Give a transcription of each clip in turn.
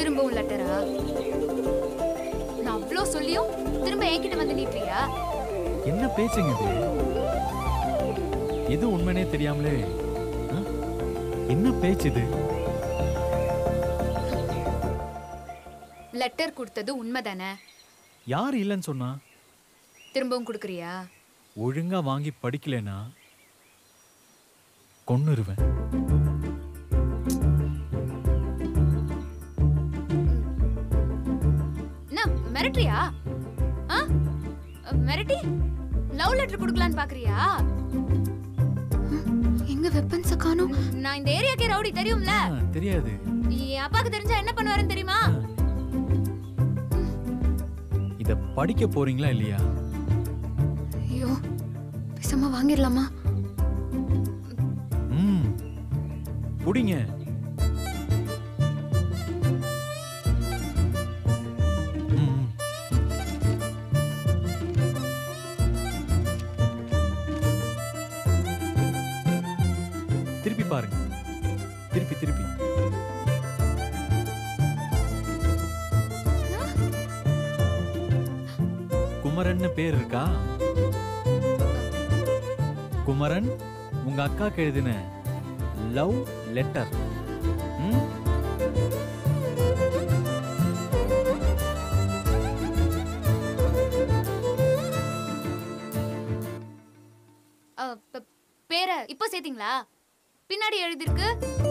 திரும்பவும் லெட்டரா நான் அவ்வளோ சொல்லியும் திரும்ப என்கிட்ட வந்து நீட்டுறியா என்ன பேச்சுங்க இது எது உண்மைனே தெரியாமலே ஆ? என்ன பேச்சு இது லெட்டர் கொடுத்தது உண்மைதானே யார் இல்லைன்னு சொன்னா திரும்பவும் கொடுக்குறியா ஒழுங்கா வாங்கி படிக்கலைன்னா கொன்னுருவேன் என்ன மிரட்டுறியா ஆ மிரட்டி லவ் லெட்டர் கொடுக்கலான்னு பாக்குறியா எங்க வெப்பன்ஸ காணோம் நான் இந்த ஏரியாக்கே ரவுடி தெரியும்ல ஆ, தெரியாது என் அப்பாக்கு தெரிஞ்சா என்ன பண்ணுவாருன்னு தெரியுமா இத படிக்க போறீங்களா இல்லையா ஐயோ பேசாம வாங்கிடலாமா ம் புடிங்க ம், ம். திருப்பி பாருங்க திருப்பி திருப்பி குமரன்னு பேர் இருக்கா குமரன் உங்க அக்காக்கு எழுதின லவ் லெட்டர் அ, ப- பேரை இப்போ சேர்த்தீங்களா பின்னாடி எழுதிருக்கு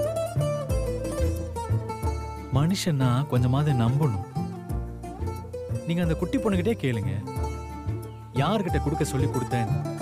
மனுஷன்னா கொஞ்சமாவது நம்பணும் நீங்க அந்த குட்டி பொண்ணுகிட்டே கேளுங்க யார்கிட்ட கொடுக்க சொல்லி கொடுத்தேன்